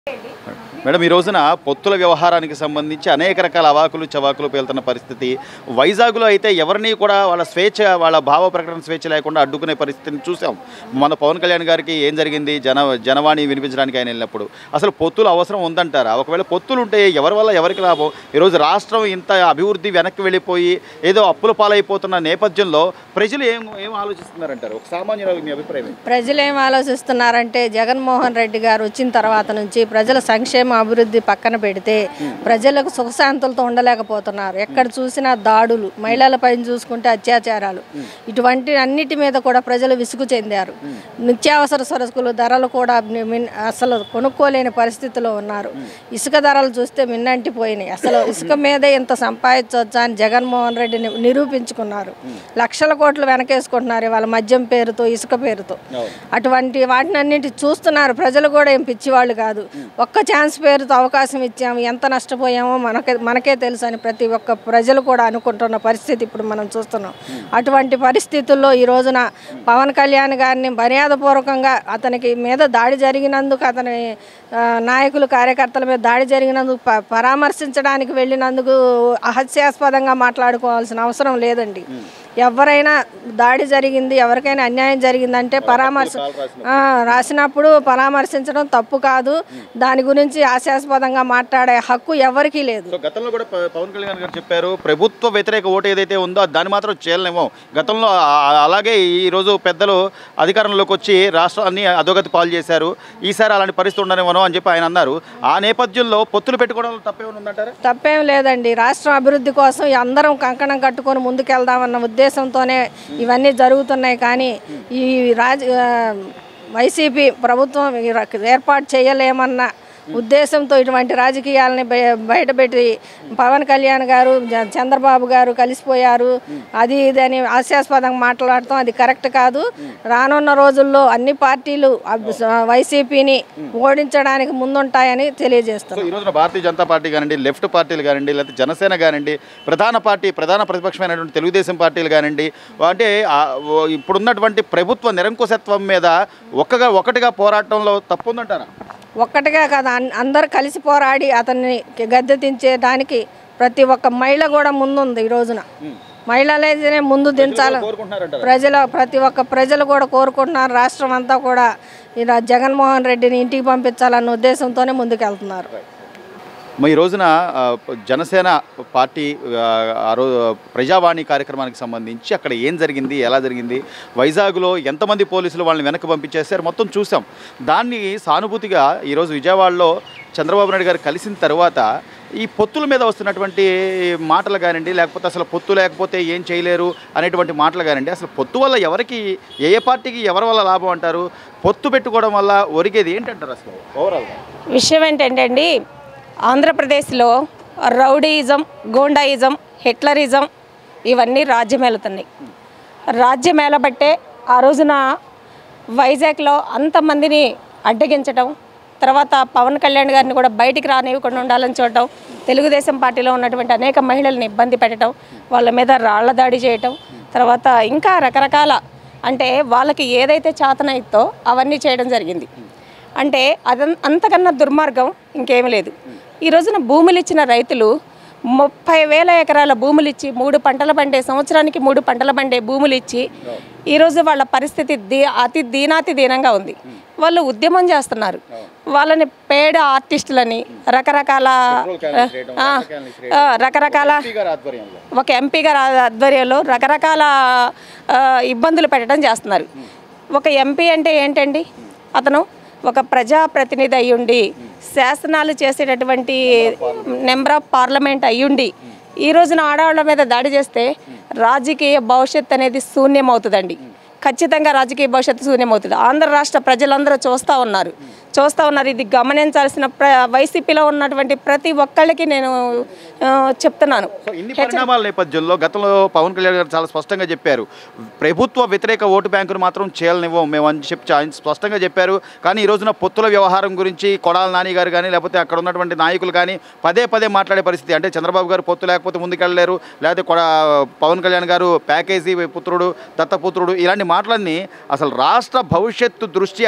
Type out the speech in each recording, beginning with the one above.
Madam ఈ రోజున పొత్తుల వ్యవహారానికి సంబంధించి అనేక రకాల అవాకులు చవాకులు పేలుతున్న పరిస్థితి వైజాగ్లో అయితే ఎవరిని కూడా వాళ్ళ స్వేచ్ఛ వాళ్ళ భావ ప్రకటన స్వేచ్ఛ లేకుండా అడ్డుకునే పరిస్థితిని చూసాం మన పవన్ కళ్యాణ్ గారికి ఏం జరిగింది జన జనవాణి వినిపించడానికి ఆయన వెళ్ళినప్పుడు అసలు పొత్తులు అవసరం ఉందంటారా ఒకవేళ పొత్తులు ఉంటే ఎవరి వల్ల ఎవరికి లాభం ఈరోజు రాష్ట్రం ఇంత అభివృద్ధి వెనక్కి వెళ్ళిపోయి ఏదో అప్పుల పాలైపోతున్న నేపథ్యంలో ప్రజలు ఏం ఏం ఆలోచిస్తున్నారంటారు ఒక సామాన్యురాలు మీ అభిప్రాయం ఏంటి? ప్రజలు ఏం ఆలోచిస్తున్నారంటే జగన్మోహన్ రెడ్డి గారు వచ్చిన తర్వాత నుంచి ప్రజల సంక్షేమ అభివృద్ధి పక్కన పెడితే ప్రజలకు సుఖశాంతులతో ఉండలేకపోతున్నారు ఎక్కడ చూసినా దాడులు మహిళల పైన చూసుకుంటే అత్యాచారాలు ఇటువంటి అన్నిటి మీద కూడా ప్రజలు విసుగు చెందారు నిత్యావసర సరుకులు ధరలు కూడా ని- మిన్- అసలు కొనుక్కోలేని పరిస్థితిలో ఉన్నారు ఇసుక ధరలు చూస్తే మిన్నంటిపోయినాయి అసలు ఇసుక మీదే ఇంత సంపాదించవచ్చా అని జగన్మోహన్ రెడ్డిని నిరూపించుకున్నారు లక్షల కోట్లు వెనకేసుకుంటున్నారు ఇవాళ మద్యం పేరుతో ఇసుక పేరుతో అటువంటి వాటిని అన్నింటి చూస్తున్నారు ప్రజలు కూడా ఏం పిచ్చివాళ్ళు కాదు ఒక్క ఛాన్స్ పేరుతో అవకాశం ఇచ్చాము ఎంత నష్టపోయామో మనకే మనకే తెలుసు అని ప్రతి ఒక్క ప్రజలు కూడా అనుకుంటున్న పరిస్థితి ఇప్పుడు మనం చూస్తున్నాం అటువంటి పరిస్థితుల్లో ఈ రోజున పవన్ కళ్యాణ్ గారిని మర్యాదపూర్వకంగా అతనికి మీద దాడి జరిగినందుకు అతని ఆ, నాయకులు కార్యకర్తల మీద దాడి జరిగినందుకు ప- పరామర్శించడానికి వెళ్ళినందుకు అహస్యాస్పదంగా మాట్లాడుకోవాల్సిన అవసరం లేదండి ఎవరైనా దాడి జరిగింది ఎవరికైనా అన్యాయం జరిగిందంటే పరామర్శ ఆ, రాసినప్పుడు పరామర్శించడం తప్పు కాదు దాని గురించి హాస్యాస్పదంగా మాట్లాడే హక్కు ఎవరికీ లేదు సో గతంలో కూడా ప- పవన్ కళ్యాణ్ గారు చెప్పారు ప్రభుత్వ వ్యతిరేక ఓటు ఏదైతే ఉందో దాన్ని మాత్రం చేయలేమో గతంలో ఆ- అలాగే ఈ రోజు పెద్దలు అధికారంలోకి వచ్చి రాష్ట్రాన్ని అధోగతి పాలు చేశారు ఈసారి అలాంటి పరిస్థితి ఉండనివ్వను అని చెప్పి ఆయన అన్నారు ఆ నేపథ్యంలో పొత్తులు పెట్టుకోవడంలో తప్పేమైనా ఉందంటారా తప్పేం లేదండి రాష్ట్రం అభివృద్ధి కోసం అందరం కంకణం కట్టుకొని ముందుకెళ్దామన్న ఉద్దేశంతోనే ఇవన్నీ జరుగుతున్నాయి కానీ ఈ రాజ ఆ, వైసీపీ ప్రభుత్వం ఈ ర- ఏర్పాటు చేయలేమన్న ఉద్దేశంతో ఇటువంటి రాజకీయాలని బయ- బయటపెట్టి పవన్ కళ్యాణ్ గారు జ- చంద్రబాబు గారు కలిసిపోయారు అది ఇది అని హాస్యాస్పదంగా మాట్లాడటం అది కరెక్ట్ కాదు రానున్న రోజుల్లో అన్ని పార్టీలు అబ్- వైసీపీని ఓడించడానికి ముందుంటాయని తెలియజేస్తున్నాం సో ఈ రోజున భారతీయ జనతా పార్టీ కానివ్వండి లెఫ్ట్ పార్టీలు కానివ్వండి లేకపోతే జనసేన కానివ్వండి ప్రధాన పార్టీ ప్రధాన ప్రతిపక్షమైనటువంటి తెలుగుదేశం పార్టీలు కానివ్వండి అంటే ఆ, ఓ- ఇప్పుడున్నటువంటి ప్రభుత్వ నిరంకుశత్వం మీద ఒక్కగా ఒకటిగా పోరాటంలో తప్పు ఉందంటారా ఒక్కటిగా కాదు అన్- అందరు కలిసి పోరాడి అతన్ని గద్దె దించేదానికి ప్రతి ఒక్క మహిళ కూడా ముందుంది ఈ రోజున మహిళలైతేనే ముందు దించాలి కోరుకుంటున్నారంటారా ప్రజల ప్రతి ఒక్క ప్రజలు కూడా కోరుకుంటున్నారు రాష్ట్రం అంతా కూడా ఇలా జగన్మోహన్ రెడ్డిని ఇంటికి పంపించాలన్న ఉద్దేశంతోనే ముందుకెళ్తున్నారు మరి ఈ రోజున ఆ, జనసేన పార్టీ ఆ, ఆ రోజు ప్రజావాణి కార్యక్రమానికి సంబంధించి అక్కడ ఏం జరిగింది ఎలా జరిగింది వైజాగ్లో ఎంతమంది పోలీసులు వాళ్ళని వెనక్కి పంపించేశారు మొత్తం చూసాం దాన్ని సానుభూతిగా ఈరోజు విజయవాడలో చంద్రబాబు నాయుడు గారు కలిసిన తర్వాత ఈ పొత్తుల మీద వస్తున్నటువంటి మాటలు కానివ్వండి లేకపోతే అసలు పొత్తు లేకపోతే ఏం చేయలేరు అనేటువంటి మాటలు కానివ్వండి అసలు పొత్తు వల్ల ఎవరికి ఏ ఏ పార్టీకి ఎవరి వల్ల లాభం అంటారు పొత్తు పెట్టుకోవడం వల్ల ఒరిగేది ఏంటంటారు అసలు ఓవరాల్గా విషయం ఏంటంటే అండి ఆంధ్రప్రదేశ్లో రౌడీయిజం గూండాయిజం హిట్లరిజం ఇవన్నీ రాజ్యమేలుతున్నాయి రాజ్యమేలబట్టే ఆ రోజున వైజాగ్లో అంతమందిని అడ్డగించడం తర్వాత పవన్ కళ్యాణ్ గారిని కూడా బయటికి రానివ్వకుండా ఉండాలని చూడటం తెలుగుదేశం పార్టీలో ఉన్నటువంటి అనేక మహిళల్ని ఇబ్బంది పెట్టడం వాళ్ళ మీద రాళ్ల దాడి చేయటం తర్వాత ఇంకా రకరకాల అంటే వాళ్ళకి ఏదైతే చేతనైతో అవన్నీ చేయడం జరిగింది అంటే అదం అంతకన్నా దుర్మార్గం ఇంకేమీ లేదు ఈ రోజున భూములు ఇచ్చిన రైతులు ముప్పై వేల ఎకరాల భూములు ఇచ్చి మూడు పంటలు పండే సంవత్సరానికి మూడు పంటలు పండే భూములు ఇచ్చి ఈరోజు వాళ్ళ పరిస్థితి దీ అతి దీనాతి దీనంగా ఉంది వాళ్ళు ఉద్యమం చేస్తున్నారు వాళ్ళని పేడ ఆర్టిస్టులని రకరకాల ఆ, ఆ, రకరకాల గారి ఆధ్వర్యంలో ఒక ఎంపీ గారి ఆధ్వర్యంలో రకరకాల ఆ, ఇబ్బందులు పెట్టడం చేస్తున్నారు ఒక ఎంపీ అంటే ఏంటండి అతను ఒక ప్రజాప్రతినిధి అయ్యుండి శాసనాలు చేసేటటువంటి నెంబర్ ఆఫ్ పార్లమెంట్ అయ్యుండి ఈ రోజున ఆడవాళ్ళ మీద దాడి చేస్తే రాజకీయ భవిష్యత్ అనేది శూన్యమవుతుందండి ఖచ్చితంగా రాజకీయ భవిష్యత్తు శూన్యమవుతుంది ఆంధ్ర రాష్ట్ర ప్రజలందరూ చూస్తూ ఉన్నారు చూస్తూ ఉన్నారు ఇది గమనించాల్సిన ప్ర వైసీపీలో ఉన్నటువంటి ప్రతి ఒక్కళ్ళకి నేను ఆ, చెప్తున్నాను సో ఇన్ని పరిణామాల నేపథ్యంలో గతంలో పవన్ కళ్యాణ్ గారు చాలా స్పష్టంగా చెప్పారు ప్రభుత్వ వ్యతిరేక ఓటు బ్యాంకును మాత్రం చేయలనివ్వం మేము అని చెప్పి ఆయన స్పష్టంగా చెప్పారు కానీ ఈ రోజున పొత్తుల వ్యవహారం గురించి కొడాల నాని గారు కానీ లేకపోతే అక్కడ ఉన్నటువంటి నాయకులు కానీ పదే పదే మాట్లాడే పరిస్థితి అంటే చంద్రబాబు గారు పొత్తు లేకపోతే ముందుకెళ్ళలేరు లేకపోతే కొడా పవన్ కళ్యాణ్ గారు ప్యాకేజీ పుత్రుడు దత్తపుత్రుడు ఇలాంటి మాటలన్నీ అసలు రాష్ట్ర భవిష్యత్తు దృష్ట్యా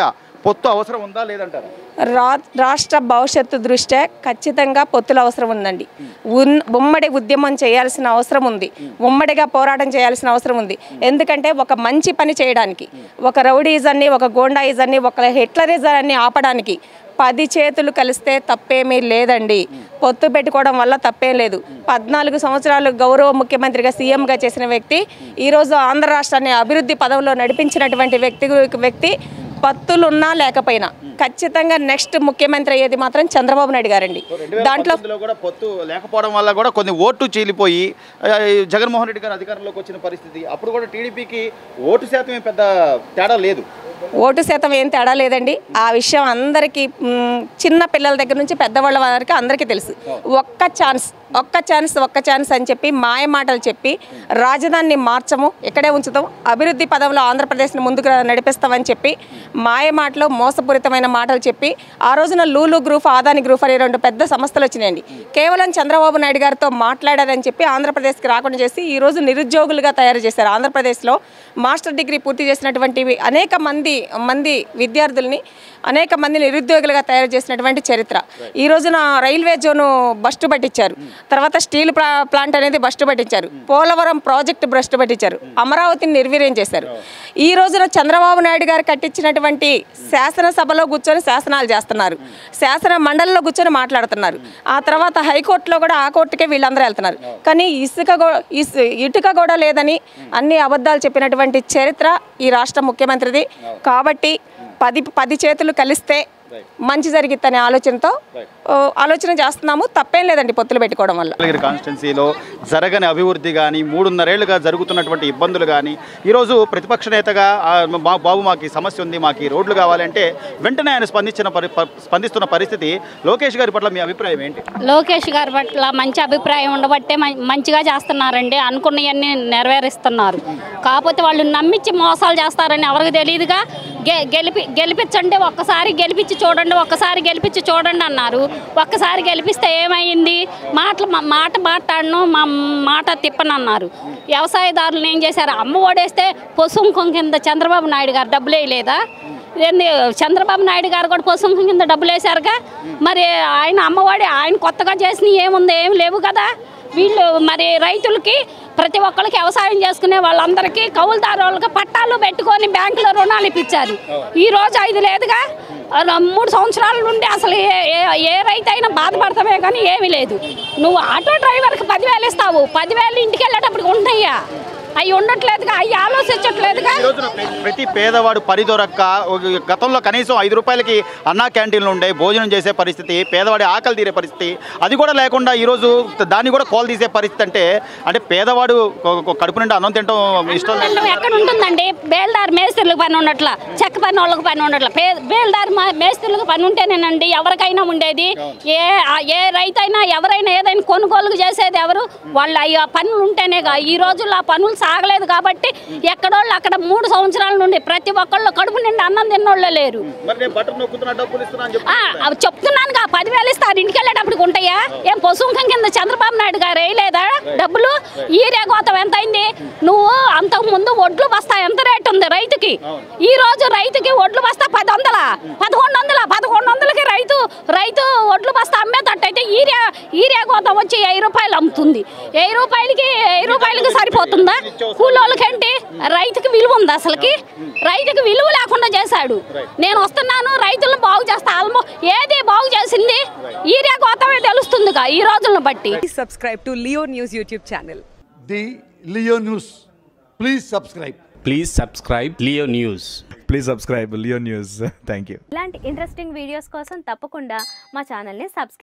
పొత్తు అవసరం ఉందా లేదంటారా రా రాష్ట్ర భవిష్యత్తు దృష్ట్యా ఖచ్చితంగా పొత్తుల అవసరం ఉందండి ఉన్ ఉమ్మడి ఉద్యమం చేయాల్సిన అవసరం ఉంది ఉమ్మడిగా పోరాటం చేయాల్సిన అవసరం ఉంది ఎందుకంటే ఒక మంచి పని చేయడానికి ఒక రౌడీజాన్ని ఒక గోండాయిజాన్ని ఒక హిట్లరిజాన్ని ఆపడానికి పది చేతులు కలిస్తే తప్పేమీ లేదండి పొత్తు పెట్టుకోవడం వల్ల తప్పేం లేదు పద్నాలుగు సంవత్సరాలు గౌరవ ముఖ్యమంత్రిగా సీఎంగా చేసిన వ్యక్తి ఈరోజు ఆంధ్ర రాష్ట్రాన్ని అభివృద్ధి పదంలో నడిపించినటువంటి వ్యక్తి వ్యక్తి పత్తులున్నా లేకపోయినా ఖచ్చితంగా నెక్స్ట్ ముఖ్యమంత్రి అయ్యేది మాత్రం చంద్రబాబు నాయుడు గారండి దాంట్లో పంతొమ్మిదిలో కూడా పొత్తు లేకపోవడం వల్ల కూడా కొన్ని ఓట్లు చీలిపోయి ఆ, ఈ జగన్మోహన్ రెడ్డి గారు అధికారంలోకి వచ్చిన పరిస్థితి అప్పుడు కూడా టీడీపీకి ఓటు శాతం ఏం పెద్ద తేడా లేదు ఓటు శాతం ఏం తేడా లేదండి ఆ విషయం అందరికీ మ్, చిన్న పిల్లల దగ్గర నుంచి పెద్దవాళ్ళ వరకు అందరికీ తెలుసు ఒక్క ఛాన్స్ ఒక్క ఛాన్స్ ఒక్క ఛాన్స్ అని చెప్పి మాయ మాటలు చెప్పి రాజధానిని మార్చము ఇక్కడే ఉంచుతాం అభివృద్ధి పదంలో ఆంధ్రప్రదేశ్ని ముందుకు నడిపిస్తామని చెప్పి మాయ మాటలు మోసపూరితమైన మాటలు చెప్పి ఆ రోజున లూలు గ్రూప్ ఆదాని గ్రూప్ అనే రెండు పెద్ద సంస్థలు వచ్చినాయండి కేవలం చంద్రబాబు నాయుడు గారితో మాట్లాడారని చెప్పి ఆంధ్రప్రదేశ్కి రాకుండా చేసి ఈ రోజు నిరుద్యోగులుగా తయారు చేశారు ఆంధ్రప్రదేశ్లో మాస్టర్ డిగ్రీ పూర్తి చేసినటువంటి అనేక మంది మంది విద్యార్థుల్ని అనేక మంది నిరుద్యోగులుగా తయారు చేసినటువంటి చరిత్ర ఈ రోజున రైల్వే జోను బస్టు పట్టించారు తర్వాత స్టీల్ ప్లా ప్లాంట్ అనేది బస్టు పట్టించారు పోలవరం ప్రాజెక్టు బస్టు పట్టించారు అమరావతిని నిర్వీర్యం చేశారు ఈ రోజున చంద్రబాబు నాయుడు గారు కట్టించినటువంటి శాసనసభలో కూర్చొని శాసనాలు చేస్తున్నారు శాసన మండలిలో కూర్చొని మాట్లాడుతున్నారు ఆ తర్వాత హైకోర్టులో కూడా ఆ కోర్టుకే వీళ్ళందరూ వెళ్తున్నారు కానీ ఇసుక గో- ఇస్ ఇటుక కూడా లేదని అన్ని అబద్ధాలు చెప్పినటువంటి చరిత్ర ఈ రాష్ట్ర ముఖ్యమంత్రిది కాబట్టి పది పది చేతులు కలిస్తే మంచి జరిగిద్దనే ఆలోచనతో ఓ, ఆలోచన చేస్తున్నాము తప్పేం లేదండి పొత్తులు పెట్టుకోవడం వల్ల మంగళగిరి కాన్స్టిట్యున్సీలో జరగని అభివృద్ధి కానీ మూడున్నరేళ్లుగా జరుగుతున్నటువంటి ఇబ్బందులు కానీ ఈరోజు ప్రతిపక్ష నేతగా ఆ, మా బాబు మాకు ఈ సమస్య ఉంది మాకు ఈ రోడ్లు కావాలంటే వెంటనే ఆయన స్పందించిన పరి ప- స్పందిస్తున్న పరిస్థితి లోకేష్ గారి పట్ల మీ అభిప్రాయం ఏంటి లోకేష్ గారి పట్ల మంచి అభిప్రాయం ఉండబట్టే మం- మంచిగా చేస్తున్నారండి అనుకున్నవన్నీ నెరవేరుస్తున్నారు కాకపోతే వాళ్ళు నమ్మించి మోసాలు చేస్తారని ఎవరికి తెలియదుగా గె గెలిపి గెలిపించండి ఒక్కసారి గెలిపించి చూడండి ఒక్కసారి గెలిపించి చూడండి అన్నారు ఒక్కసారి గెలిపిస్తే ఏమైంది మాటలు మా- మాట మాట్లాడను మా మాట తిప్పనన్నారు వ్యవసాయదారులను ఏం చేశారు అమ్మ ఓడేస్తే పొసుంకం కింద చంద్రబాబు నాయుడు గారు డబ్బులు వేయలేదా ఏంది చంద్రబాబు నాయుడు గారు కూడా పొసుంకం కింద డబ్బులు వేశారుగా మరి ఆయన అమ్మఒడి ఆయన కొత్తగా చేసినవి ఏముంది ఏమి లేవు కదా వీళ్ళు మరి రైతులకి ప్రతి ఒక్కరికి వ్యవసాయం చేసుకునే వాళ్ళందరికీ కౌలుదారు వాళ్ళకి పట్టాలు పెట్టుకొని బ్యాంకులో రుణాలు ఇప్పించారు ఈ రోజు ఐదు లేదుగా అలా మూడు సంవత్సరాల నుండి అసలు ఏ ఏ- ఏ రైతు అయినా బాధపడతామే కానీ ఏమీ లేదు నువ్వు ఆటో డ్రైవర్కి పదివేలు ఇస్తావు పదివేలు ఇంటికి వెళ్ళేటప్పుడు ఉంటాయా అవి ఉండట్లేదుగా అవి ఆలోచించట్లేదుగా ఈ రోజున ప్ర- ప్రతి పేదవాడు పని దొరక్క ఒక గతంలో కనీసం ఐదు రూపాయలకి అన్నా క్యాంటీన్లు ఉండే భోజనం చేసే పరిస్థితి పేదవాడి ఆకలి తీరే పరిస్థితి అది కూడా లేకుండా ఈరోజు దాన్ని కూడా కోల్ తీసే పరిస్థితి అంటే అంటే పేదవాడు ఒక- ఒక కడుపు నిండా అన్నం తింటాం ఇష్టం లేదు ఉండడం ఎక్కడ ఉంటుందండి బేల్దార్ మేస్త్రులకు పని ఉండట్ల చెక్క పని వాళ్ళకి పని ఉండట్ల పే- బేల్దార్ మా- మేస్త్రులకు పని ఉంటేనేనండి ఎవరికైనా ఉండేది ఏ ఆ- ఏ రైతైనా ఎవరైనా ఏదైనా కొనుగోలు చేసేది ఎవరు వాళ్ళు అయ్యో పనులు ఉంటేనేగా ఈ రోజుల్లో ఆ పనులు సాగలేదు కాబట్టి ఎక్కడోళ్ళు అక్కడ మూడు సంవత్సరాల నుండి ప్రతి ఒక్కళ్ళు కడుపు నిండి అన్నం తిన్నోళ్ళే లేరు మరి నేను బట్టలు నొక్కుతున్నా డబ్బులు ఇస్తున్నా అని ఆ, అవి చెప్తున్నానుగా పదివేలు ఇస్తారు ఇంటికి వెళ్ళేటప్పటికి ఉంటాయా ఏం పశువుకం కింద చంద్రబాబు నాయుడు గారు వేయలేదా డబ్బులు ఈరియా కోతం ఎంత అయింది నువ్వు అంతకు ముందు ఒడ్లు బస్తా ఎంత రేట్ ఉంది రైతుకి ఈ రోజు రైతుకి ఒడ్లు బస్తా పది వందల పదకొండు వందల పదకొండు వందలకి రైతు రైతు ఒడ్లు బస్తా అమ్మేటట్టయితే ఈరియా ఈరియా కోతం వచ్చి వెయ్యి రూపాయలు అమ్ముతుంది వెయ్యి రూపాయలకి వెయ్యి రూపాయలకి సరిపోతుందా కూలోళ్ళకేంటి రైతుకి విలువ ఉంది అసలుకి రైతుకి విలువ లేకుండా చేశాడు నేను వస్తున్నాను రైతులను బాగు చేస్తా ఆల్మో ఏది బాగు చేసింది ఈరియా కోతమే తెలుస్తుందిగా ఈ రోజులను బట్టి Please subscribe to Leo News YouTube channel. the Leo News. Please subscribe. Please subscribe Leo News. Please subscribe Leo news thank you ఇలాంటి ఇంట్రెస్టింగ్ వీడియోస్ కోసం తప్పకుండా మా ఛానల్ని సబ్స్క్రైబ్